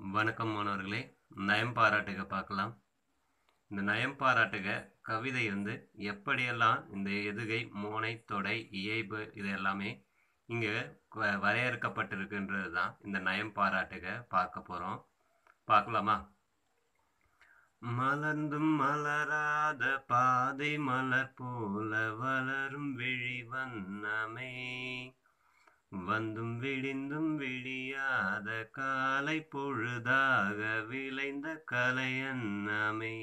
வணக்கம் மாணவர்களே நயம் பாராட்டுக பார்க்கலாம் இந்த நயம் பாராட்டுக கவிதை வந்து எப்படியெல்லாம் இந்த எதுகை மோனை தொடை இயைபு இது எல்லாமே இங்கே வரையறுக்கப்பட்டிருக்குன்றது தான் இந்த நயம் பாராட்டுக பார்க்க போகிறோம் பார்க்கலாமா மலர்ந்தும் மலராத பாதை மலர் போல வளரும் விழி வண்ணமே வந்தும் விடிந்தும் விடியாத காலை பொழுதாக விளைந்த கலையன்னமே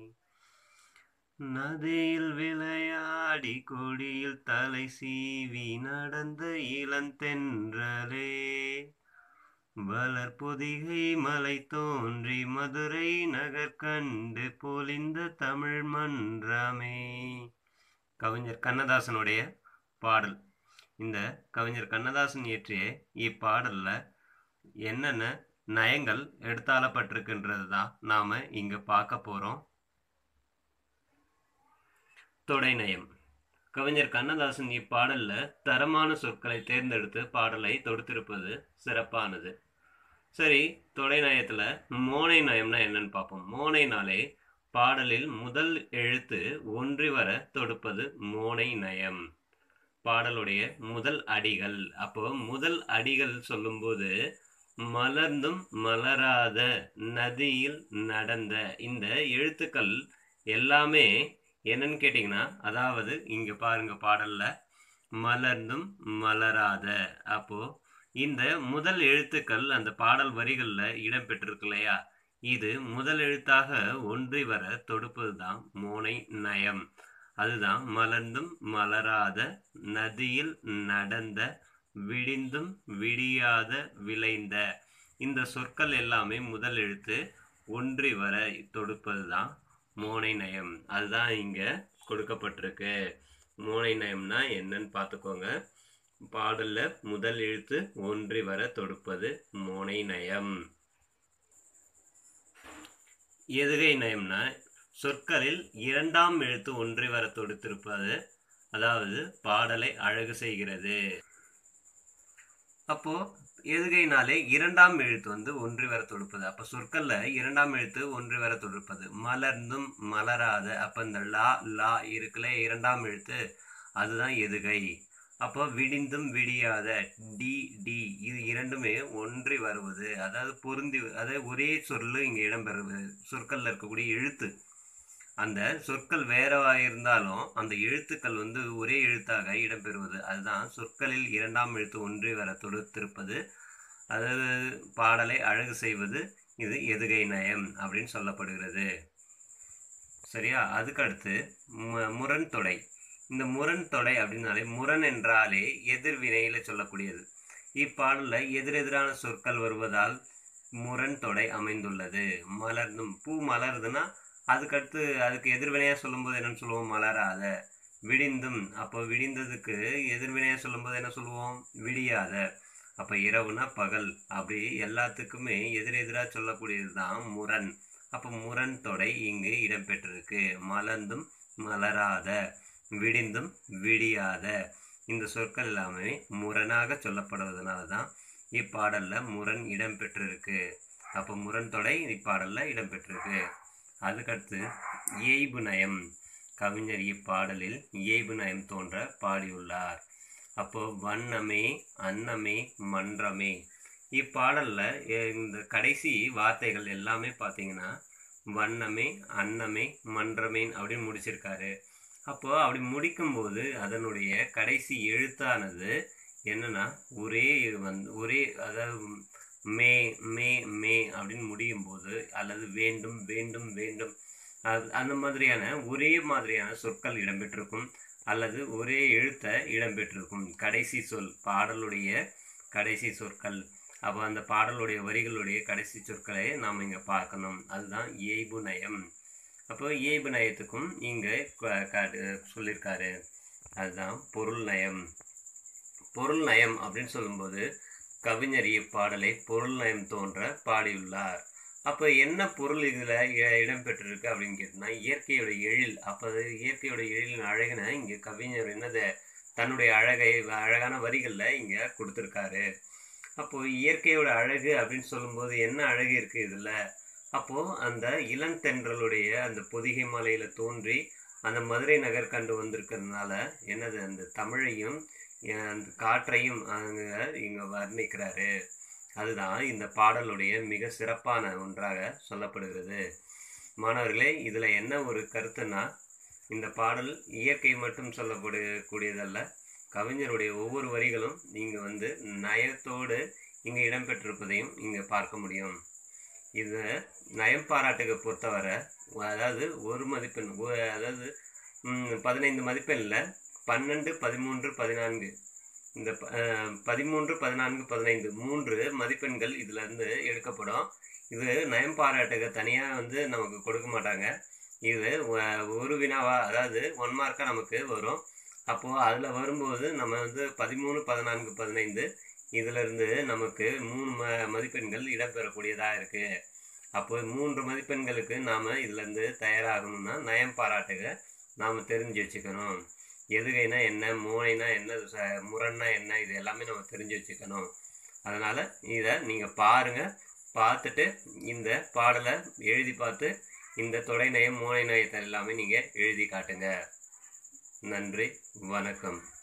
நதியில் விளையாடி கொடியில் தலை சீவி நடந்த இளந்தென்றலே வளர் பொதிகை மலை தோன்றி மதுரை நகர் கண்டு பொலிந்த தமிழ் மன்றமே கவிஞர் கண்ணதாசனுடைய பாடல் இந்த கவிஞர் கண்ணதாசன் இயற்றிய இப்பாடல்ல என்னென்ன நயங்கள் எடுத்தாளப்பட்டிருக்குன்றது தான் நாம் இங்கே பார்க்க போகிறோம் தொடை நயம் கவிஞர் கண்ணதாசன் இப்பாடலில் தரமான சொற்களை தேர்ந்தெடுத்து பாடலை தொடுத்திருப்பது சிறப்பானது சரி தொடை நயத்தில் மோனை நயம்னா என்னன்னு பார்ப்போம் மோனைனாலே பாடலில் முதல் எழுத்து ஒன்றி வர தொடுப்பது மோனை நயம் பாடலுடைய முதல் அடிகள் அப்போ முதல் அடிகள் சொல்லும்போது மலர்ந்தும் மலராத நதியில் நடந்த இந்த எழுத்துக்கள் எல்லாமே என்னன்னு கேட்டிங்கன்னா அதாவது இங்கே பாருங்க பாடல்ல மலர்ந்தும் மலராத அப்போ இந்த முதல் எழுத்துக்கள் அந்த பாடல் வரிகளில் இடம்பெற்றிருக்கு இல்லையா இது முதல் எழுத்தாக ஒன்றி வர தொடுப்பது தான் மோனை நயம் அதுதான் மலர்ந்தும் மலராத நதியில் நடந்த விடிந்தும் விடியாத விளைந்த இந்த சொற்கள் எல்லாமே முதல் எழுத்து ஒன்றி வர தொடுப்பது தான் மோனை நயம் அதுதான் இங்கே கொடுக்கப்பட்டிருக்கு மோனை நயம்னா என்னன்னு பார்த்துக்கோங்க பாடலில் முதல் எழுத்து ஒன்றி வர தொடுப்பது மோனை நயம் எதுகை நயம்னா சொற்களில் இரண்டாம் எழுத்து ஒன்றி வர தொடுத்திருப்பது அதாவது பாடலை அழகு செய்கிறது அப்போ எதுகைனாலே இரண்டாம் எழுத்து வந்து ஒன்றி வர தொடுப்பது அப்போ சொற்கல்ல இரண்டாம் எழுத்து ஒன்றி வர தொடுப்பது மலர்ந்தும் மலராத அப்போ இந்த லா லா இருக்குல்ல இரண்டாம் எழுத்து அதுதான் எதுகை அப்போ விடிந்தும் விடியாத டி டி இது இரண்டுமே ஒன்றி வருவது அதாவது பொருந்தி அதாவது ஒரே சொல்லு இங்கே இடம்பெறுவது சொற்களில் இருக்கக்கூடிய எழுத்து அந்த சொற்கள் வேறவா இருந்தாலும் அந்த எழுத்துக்கள் வந்து ஒரே எழுத்தாக இடம்பெறுவது அதுதான் சொற்களில் இரண்டாம் எழுத்து ஒன்றி வர தொடுத்திருப்பது அதாவது பாடலை அழகு செய்வது இது எதுகை நயம் அப்படின்னு சொல்லப்படுகிறது சரியா அதுக்கடுத்து முரண் தொடை இந்த முரண் தொடை அப்படின்னாலே முரண் என்றாலே எதிர்வினையில் சொல்லக்கூடியது இப்பாடலில் எதிரெதிரான சொற்கள் வருவதால் முரண் தொடை அமைந்துள்ளது மலர்ந்தும் பூ மலருதுன்னா அதுக்கடுத்து அதுக்கு எதிர்வினையாக சொல்லும்போது என்னன்னு சொல்லுவோம் மலராத விடிந்தும் அப்போ விடிந்ததுக்கு எதிர்வினையாக சொல்லும்போது என்ன சொல்லுவோம் விடியாத அப்போ இரவுனா பகல் அப்படி எல்லாத்துக்குமே எதிரெதிராக சொல்லக்கூடியது தான் முரண் அப்போ முரண் தொடை இங்கு இடம்பெற்றிருக்கு மலர்ந்தும் மலராத விடிந்தும் விடியாத இந்த சொற்கள் எல்லாமே முரணாக சொல்லப்படுவதனால தான் இப்பாடலில் முரண் இடம்பெற்றிருக்கு அப்போ முரண் தொடை இப்பாடலில் இடம்பெற்றிருக்கு அதுக்கடுத்து இயைபு நயம் கவிஞர் இப்பாடலில் இயைபு நயம் தோன்ற பாடியுள்ளார் அப்போ வண்ணமே அன்னமே மன்றமே இப்பாடலில் இந்த கடைசி வார்த்தைகள் எல்லாமே பார்த்தீங்கன்னா வண்ணமே அன்னமே மன்றமேன் அப்படின்னு முடிச்சிருக்காரு அப்போ அப்படி முடிக்கும்போது அதனுடைய கடைசி எழுத்தானது என்னன்னா ஒரே வந்து ஒரே அதாவது மே மே மே அப்படின்னு முடியும் போது அல்லது வேண்டும் வேண்டும் வேண்டும் அது அந்த மாதிரியான ஒரே மாதிரியான சொற்கள் இடம்பெற்றிருக்கும் அல்லது ஒரே எழுத்த இடம்பெற்றிருக்கும் கடைசி சொல் பாடலுடைய கடைசி சொற்கள் அப்போ அந்த பாடலுடைய வரிகளுடைய கடைசி சொற்களை நாம் இங்கே பார்க்கணும் அதுதான் இயைபு நயம் அப்போ இயைபு நயத்துக்கும் இங்கே சொல்லியிருக்காரு அதுதான் பொருள் நயம் பொருள் நயம் அப்படின்னு சொல்லும்போது கவிஞர் இப்பாடலை பொருள் நயம் தோன்ற பாடியுள்ளார் அப்போ என்ன பொருள் இதில் இடம்பெற்றிருக்கு அப்படின்னு கேட்டோம்னா இயற்கையோட எழில் அப்போ இயற்கையோட எழிலின் அழகின இங்கே கவிஞர் என்னது தன்னுடைய அழகை அழகான வரிகளில் இங்கே கொடுத்துருக்காரு அப்போ இயற்கையோட அழகு அப்படின்னு சொல்லும்போது என்ன அழகு இருக்கு இதுல அப்போ அந்த இளந்தென்றலுடைய அந்த பொதிகை மலையில தோன்றி அந்த மதுரை நகர் கண்டு வந்திருக்கிறதுனால என்னது அந்த தமிழையும் அஹ், அந்த காற்றையும் அங்க இங்க வர்ணிக்கிறாரு அதுதான் இந்த பாடலுடைய மிக சிறப்பான ஒன்றாக சொல்லப்படுகிறது மாணவர்களே இதுல என்ன ஒரு கருத்துன்னா இந்த பாடல் இயற்கை மட்டும் சொல்லப்படக்கூடியதல்ல கவிஞருடைய ஒவ்வொரு வரிகளும் இங்க வந்து நயத்தோடு இங்க இடம்பெற்றிருப்பதையும் இங்க பார்க்க முடியும் இது நயம் பாராட்டுக்கு பொறுத்தவரை அதாவது ஒரு மதிப்பெண் ஒ- அதாவது ம், பதினைந்து மதிப்பெண்ணில் பன்னெண்டு பதிமூன்று பதினான்கு இந்த ப- அஹ், பதிமூன்று பதினான்கு பதினைந்து மூன்று மதிப்பெண்கள் இதுல இருந்து எடுக்கப்படும் இது நயம் பாராட்டுக்கு தனியாக வந்து நமக்கு கொடுக்க மாட்டாங்க இது ஒ- ஒரு வினாவா அதாவது ஒன் மார்க்காக நமக்கு வரும் அப்போது அதில் வரும்போது நம்ம வந்து பதிமூணு பதினான்கு பதினைந்து இதுல இருந்து நமக்கு மூணு ம மதிப்பெண்கள் இடம்பெறக்கூடியதாக இருக்குது அப்போ மூன்று மதிப்பெண்களுக்கு நாம் இதுலேருந்து தயாராகணும்னா நயம் பாராட்டுக நாம் தெரிஞ்சு வச்சுக்கணும் எதுகைனா என்ன மோனைனா என்ன ச- முரண்னா என்ன இது எல்லாமே நம்ம தெரிஞ்சு வச்சுக்கணும் அதனால் இதை நீங்கள் பாருங்கள் பார்த்துட்டு இந்த பாடலை எழுதி பார்த்து இந்த தொடை நயம் மோனை நயத்தை எல்லாமே நீங்கள் எழுதி காட்டுங்க நன்றி வணக்கம்